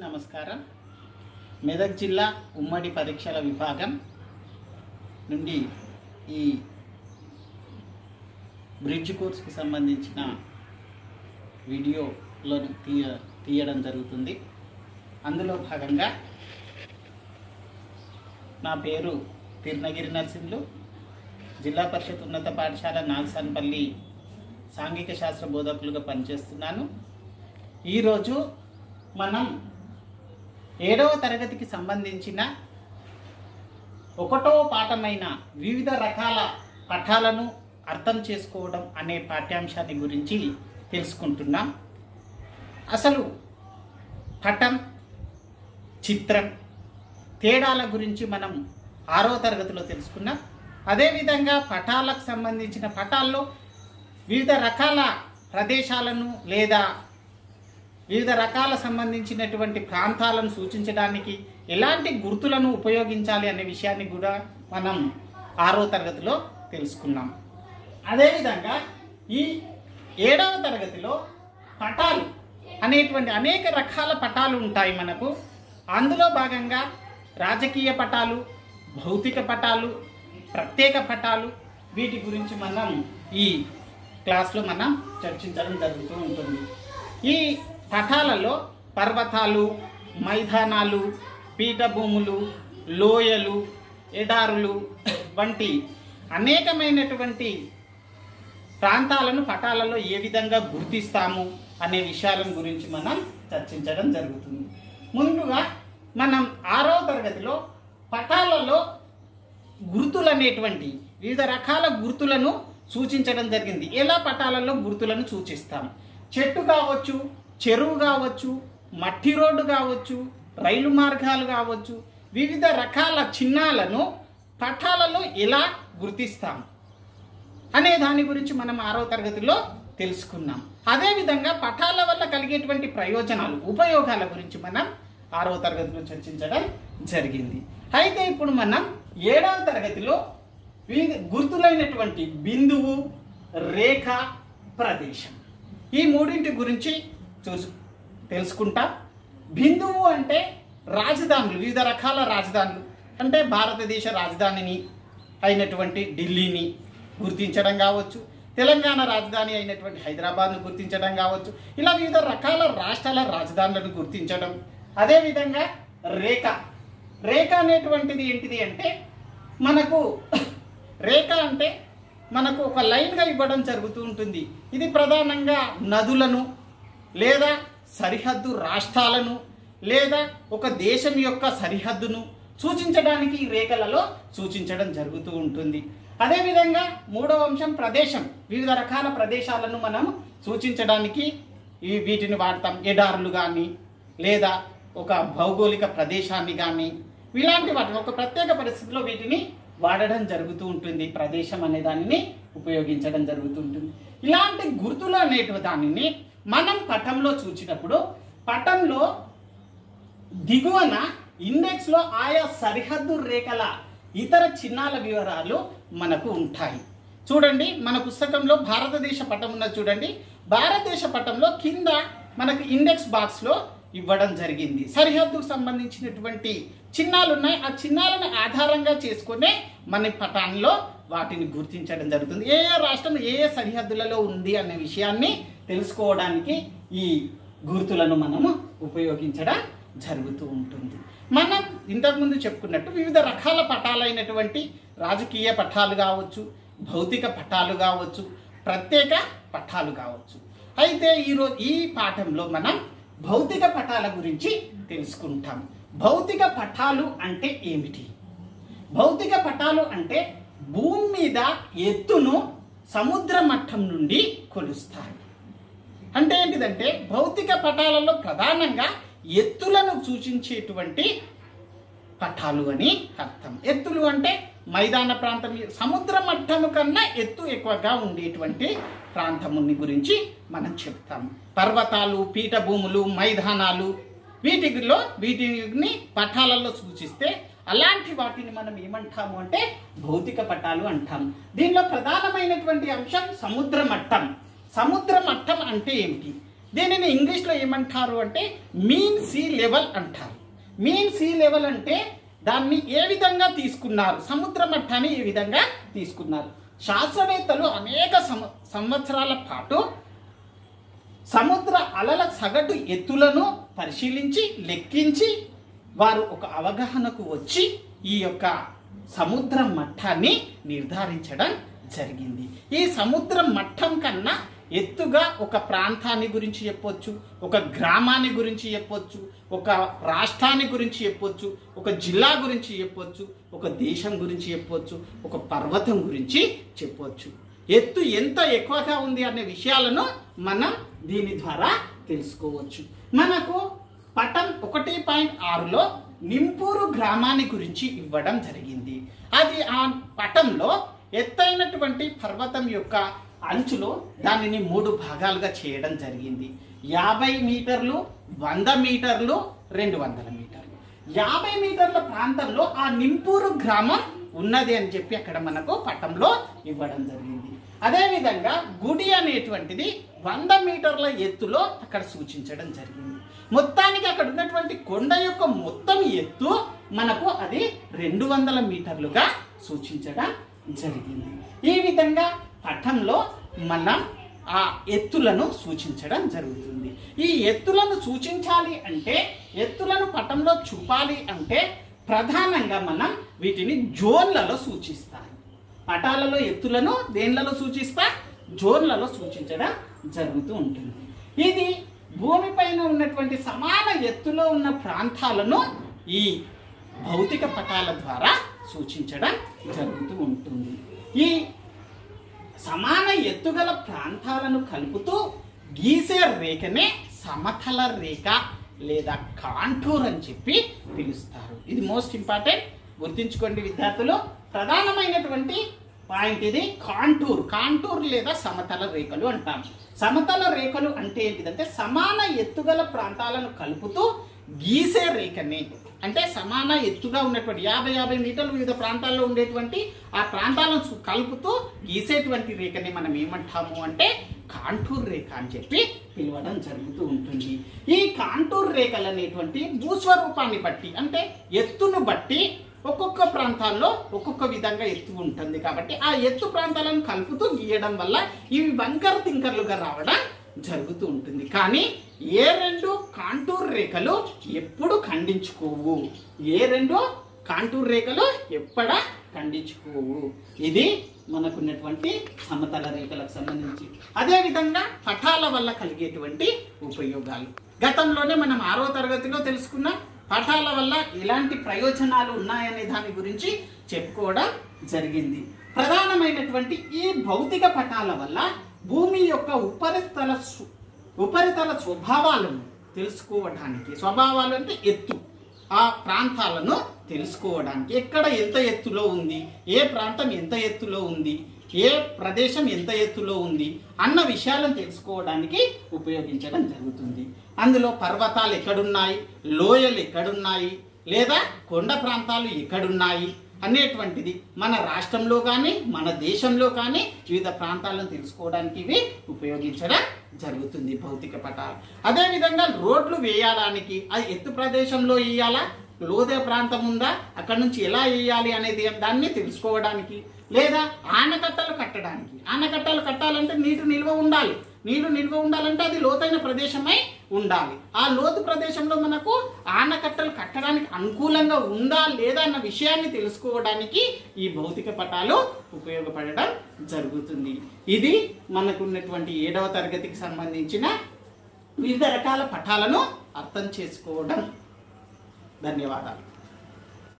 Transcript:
నమస్కారం మెదక్ జిల్లా ఉమ్మడి పరీక్షల విభాగం నుండి ఈ బ్రిడ్జ్ కోర్స్కి సంబంధించిన వీడియోలను తీయ తీయడం జరుగుతుంది అందులో భాగంగా నా పేరు తిరునగిరి నరసింహులు జిల్లా పరిషత్ ఉన్నత పాఠశాల నాగసాన్పల్లి సాంఘిక శాస్త్ర బోధకులుగా పనిచేస్తున్నాను ఈరోజు మనం ఏడవ తరగతికి సంబంధించిన ఒకటో పాఠమైన వివిధ రకాల పఠాలను అర్థం చేసుకోవడం అనే పాఠ్యాంశాన్ని గురించి తెలుసుకుంటున్నాం అసలు పటం చిత్రం తేడాల గురించి మనం ఆరో తరగతిలో తెలుసుకున్నాం అదేవిధంగా పటాలకు సంబంధించిన పటాల్లో వివిధ రకాల ప్రదేశాలను లేదా వివిధ రకాల సంబంధించినటువంటి ప్రాంతాలను సూచించడానికి ఎలాంటి గుర్తులను ఉపయోగించాలి అనే విషయాన్ని కూడా మనం ఆరో తరగతిలో తెలుసుకున్నాం అదేవిధంగా ఈ ఏడవ తరగతిలో పటాలు అనేటువంటి అనేక రకాల పటాలు ఉంటాయి మనకు అందులో భాగంగా రాజకీయ పటాలు భౌతిక పటాలు ప్రత్యేక పటాలు వీటి గురించి మనం ఈ క్లాస్లో మనం చర్చించడం జరుగుతూ ఉంటుంది ఈ పటాలలో పర్వతాలు మైదానాలు పీఠభూములు లోయలు ఎడారులు వంటి అనేకమైనటువంటి ప్రాంతాలను పటాలలో ఏ విధంగా గుర్తిస్తాము అనే విషయాల గురించి మనం చర్చించడం జరుగుతుంది ముందుగా మనం ఆరో తరగతిలో పటాలలో గుర్తులు అనేటువంటి వివిధ రకాల గుర్తులను సూచించడం జరిగింది ఎలా పటాలలో గుర్తులను సూచిస్తాం చెట్టు కావచ్చు చెరువు కావచ్చు మట్టి రోడ్డు కావచ్చు రైలు మార్గాలు కావచ్చు వివిధ రకాల చిహ్నాలను పటాలలో ఎలా గుర్తిస్తాం అనే దాని గురించి మనం ఆరో తరగతిలో తెలుసుకున్నాం అదేవిధంగా పటాల వల్ల కలిగేటువంటి ప్రయోజనాలు ఉపయోగాల గురించి మనం ఆరవ తరగతిలో చర్చించడం జరిగింది అయితే ఇప్పుడు మనం ఏడవ తరగతిలో వివిధ గుర్తులైనటువంటి బిందువు రేఖ ప్రదేశం ఈ మూడింటి గురించి చూసు తెలుసుకుంటాం బిందువు అంటే రాజధానులు వివిధ రకాల రాజధానులు అంటే భారతదేశ రాజధానిని అయినటువంటి ఢిల్లీని గుర్తించడం కావచ్చు తెలంగాణ రాజధాని అయినటువంటి హైదరాబాద్ను గుర్తించడం కావచ్చు ఇలా వివిధ రకాల రాష్ట్రాల రాజధానులను గుర్తించడం అదేవిధంగా రేఖ రేఖ అనేటువంటిది ఏంటిది అంటే మనకు రేఖ అంటే మనకు ఒక లైన్గా ఇవ్వడం జరుగుతూ ఉంటుంది ఇది ప్రధానంగా నదులను లేదా సరిహద్దు రాష్ట్రాలను లేదా ఒక దేశం యొక్క సరిహద్దును సూచించడానికి ఈ రేఖలలో సూచించడం జరుగుతూ ఉంటుంది అదేవిధంగా మూడవ అంశం ప్రదేశం వివిధ రకాల ప్రదేశాలను మనం సూచించడానికి ఈ వీటిని వాడతాం ఎడారులు కానీ లేదా ఒక భౌగోళిక ప్రదేశాన్ని కానీ ఇలాంటి వాటిని ఒక ప్రత్యేక పరిస్థితిలో వీటిని వాడడం జరుగుతూ ఉంటుంది ప్రదేశం అనే దానిని ఉపయోగించడం జరుగుతుంటుంది ఇలాంటి గుర్తులు అనేటి దానిని మనం పటంలో చూచినప్పుడు పటంలో దిగువన ఇండెక్స్ లో ఆయా సరిహద్దు రేఖల ఇతర చిహ్నాల వివరాలు మనకు ఉంటాయి చూడండి మన పుస్తకంలో భారతదేశ పటం ఉన్నది చూడండి భారతదేశ పటంలో కింద మనకు ఇండెక్స్ బాక్స్ లో ఇవ్వడం జరిగింది సరిహద్దుకు సంబంధించినటువంటి చిహ్నాలు ఉన్నాయి ఆ చిహ్నాలను ఆధారంగా చేసుకునే మన పటాన్లో వాటిని గుర్తించడం జరుగుతుంది ఏ ఏ రాష్ట్రం ఏ ఏ సరిహద్దులలో ఉంది అనే విషయాన్ని తెలుసుకోవడానికి ఈ గుర్తులను మనము ఉపయోగించడం జరుగుతూ ఉంటుంది మనం ఇంతకుముందు చెప్పుకున్నట్టు వివిధ రకాల పటాలైనటువంటి రాజకీయ పటాలు కావచ్చు భౌతిక పటాలు కావచ్చు ప్రత్యేక పటాలు కావచ్చు అయితే ఈరోజు ఈ పాఠంలో మనం భౌతిక పటాల గురించి తెలుసుకుంటాం భౌతిక పటాలు అంటే ఏమిటి భౌతిక పటాలు అంటే భూమి మీద ఎత్తును సముద్ర మట్టం నుండి కొలుస్తారు అంటే ఏంటిదంటే భౌతిక పటాలలో ప్రధానంగా ఎత్తులను సూచించేటువంటి పటాలు అని అర్థం ఎత్తులు అంటే మైదాన ప్రాంతం సముద్ర మట్టము కన్నా ఎత్తు ఎక్కువగా ఉండేటువంటి ప్రాంతముని గురించి మనం చెప్తాం పర్వతాలు పీఠభూములు మైదానాలు వీటిలో వీటిని పటాలలో సూచిస్తే అలాంటి వాటిని మనం ఏమంటాము అంటే భౌతిక పటాలు అంటాం దీనిలో ప్రధానమైనటువంటి అంశం సముద్ర మట్టం సముద్ర మట్టం అంటే ఏమిటి దీనిని ఇంగ్లీష్లో ఏమంటారు అంటే మీన్ సీ లెవెల్ అంటారు మీన్ సీ లెవెల్ అంటే దాన్ని ఏ విధంగా తీసుకున్నారు సముద్ర మట్టాన్ని ఏ విధంగా తీసుకున్నారు శాస్త్రవేత్తలు అనేక సంవ- సంవత్సరాల పాటు సముద్ర అలల సగటు ఎత్తులను పరిశీలించి లెక్కించి వారు ఒక అవగాహనకు వచ్చి ఈ యొక్క సముద్ర మట్టాన్ని నిర్ధారించడం జరిగింది ఈ సముద్ర మట్టం కన్నా ఎత్తుగా ఒక ప్రాంతాన్ని గురించి చెప్పొచ్చు ఒక గ్రామాన్ని గురించి చెప్పొచ్చు ఒక రాష్ట్రాన్ని గురించి చెప్పొచ్చు ఒక జిల్లా గురించి చెప్పొచ్చు ఒక దేశం గురించి చెప్పొచ్చు ఒక పర్వతం గురించి చెప్పొచ్చు ఎత్తు ఎంత ఎక్కువగా ఉంది అనే విషయాలను మనం దీని ద్వారా తెలుసుకోవచ్చు మనకు పటం ఒకటి పాయింట్ ఆరులో నింపూరు గ్రామాన్ని గురించి ఇవ్వడం జరిగింది అది ఆ పటంలో ఎత్తైనటువంటి పర్వతం యొక్క అంచులో దానిని మూడు భాగాలుగా చేయడం జరిగింది యాభై మీటర్లు వంద మీటర్లు రెండు వందల మీటర్లు యాభై మీటర్ల ప్రాంతంలో ఆ నింపూరు గ్రామం ఉన్నది అని చెప్పి అక్కడ మనకు పటంలో ఇవ్వడం జరిగింది అదేవిధంగా గుడి అనేటువంటిది వంద మీటర్ల ఎత్తులో అక్కడ సూచించడం జరిగింది మొత్తానికి అక్కడ ఉన్నటువంటి కొండ యొక్క మొత్తం ఎత్తు మనకు అది రెండు వందల మీటర్లుగా సూచించడం జరిగింది ఈ విధంగా పటంలో మనం ఆ ఎత్తులను సూచించడం జరుగుతుంది ఈ ఎత్తులను సూచించాలి అంటే ఎత్తులను పటంలో చూపాలి అంటే ప్రధానంగా మనం వీటిని జోన్లలో సూచిస్తాం పటాలలో ఎత్తులను దేన్లలో సూచిస్తా జోన్లలో సూచించడం జరుగుతూ ఉంటుంది ఇది భూమిపైన ఉన్నటువంటి సమాన ఎత్తులో ఉన్న ప్రాంతాలను ఈ భౌతిక పటాల ద్వారా సూచించడం జరుగుతూ ఉంటుంది ఈ సమాన ఎత్తుగల ప్రాంతాలను కలుపుతూ గీసే రేఖనే సమతల రేఖ లేదా కాంటూర్ అని చెప్పి పిలుస్తారు ఇది మోస్ట్ ఇంపార్టెంట్ గుర్తుంచుకోండి విద్యార్థులు ప్రధానమైనటువంటి పాయింట్ ఇది కాంటూర్ కాంటూర్ లేదా సమతల రేఖలు అంటాం సమతల రేఖలు అంటే ఏంటిదంటే సమాన ఎత్తుగల ప్రాంతాలను కలుపుతూ గీసే రేఖని అంటే సమాన ఎత్తుగా ఉన్నటువంటి యాభై యాభై మీటర్లు వివిధ ప్రాంతాల్లో ఉండేటువంటి ఆ ప్రాంతాలను సు- కలుపుతూ గీసేటువంటి రేఖని మనం ఏమంటాము అంటే కాంటూర్ రేఖ అని చెప్పి పిలవడం జరుగుతూ ఉంటుంది ఈ కాంటూర్ రేఖలు అనేటువంటి భూస్వరూపాన్ని బట్టి అంటే ఎత్తును బట్టి ఒక్కొక్క ప్రాంతాల్లో ఒక్కొక్క విధంగా ఎత్తు ఉంటుంది కాబట్టి ఆ ఎత్తు ప్రాంతాలను కలుపుతూ గీయడం వల్ల ఇవి వంకర తింకర్లుగా రావడం జరుగుతూ ఉంటుంది కానీ ఏ రెండు కాంటూర్ రేఖలు ఎప్పుడు ఖండించుకోవు ఏ రెండు కాంటూర్ రేఖలు ఎప్పుడ ఖండించుకోవు ఇది మనకున్నటువంటి సమతల రేఖలకు సంబంధించి అదే విధంగా పటాల వల్ల కలిగేటువంటి ఉపయోగాలు గతంలోనే మనం ఆరో తరగతిలో తెలుసుకున్నాం పటాల వల్ల ఎలాంటి ప్రయోజనాలు ఉన్నాయనే దాని గురించి చెప్పుకోవడం జరిగింది ప్రధానమైనటువంటి ఈ భౌతిక పటాల వల్ల భూమి యొక్క ఉపరితల సు- ఉపరితల స్వభావాలను తెలుసుకోవడానికి స్వభావాలు అంటే ఎత్తు ఆ ప్రాంతాలను తెలుసుకోవడానికి ఎక్కడ ఎంత ఎత్తులో ఉంది ఏ ప్రాంతం ఎంత ఎత్తులో ఉంది ఏ ప్రదేశం ఎంత ఎత్తులో ఉంది అన్న విషయాలను తెలుసుకోవడానికి ఉపయోగించడం జరుగుతుంది అందులో పర్వతాలు ఎక్కడున్నాయి లోయలు ఎక్కడున్నాయి లేదా కొండ ప్రాంతాలు ఎక్కడున్నాయి అనేటువంటిది మన రాష్ట్రంలో కానీ మన దేశంలో కానీ వివిధ ప్రాంతాలను తెలుసుకోవడానికి ఇవి ఉపయోగించడం జరుగుతుంది భౌతిక పటాలు అదేవిధంగా రోడ్లు వేయడానికి అది ఎత్తు ప్రదేశంలో వేయాలా లోదే ప్రాంతం ఉందా అక్కడ నుంచి ఎలా వేయాలి అనేది దాన్ని తెలుసుకోవడానికి లేదా ఆనకట్టలు కట్టడానికి ఆనకట్టలు కట్టాలంటే నీరు నిల్వ ఉండాలి నీరు నిల్వ ఉండాలంటే అది లోతైన ప్రదేశమై ఉండాలి ఆ లోతు ప్రదేశంలో మనకు ఆనకట్టలు కట్టడానికి అనుకూలంగా ఉందా లేదా అన్న విషయాన్ని తెలుసుకోవడానికి ఈ భౌతిక పటాలు ఉపయోగపడడం జరుగుతుంది ఇది మనకున్నటువంటి ఏడవ తరగతికి సంబంధించిన వివిధ రకాల పటాలను అర్థం చేసుకోవడం ధన్యవాదాలు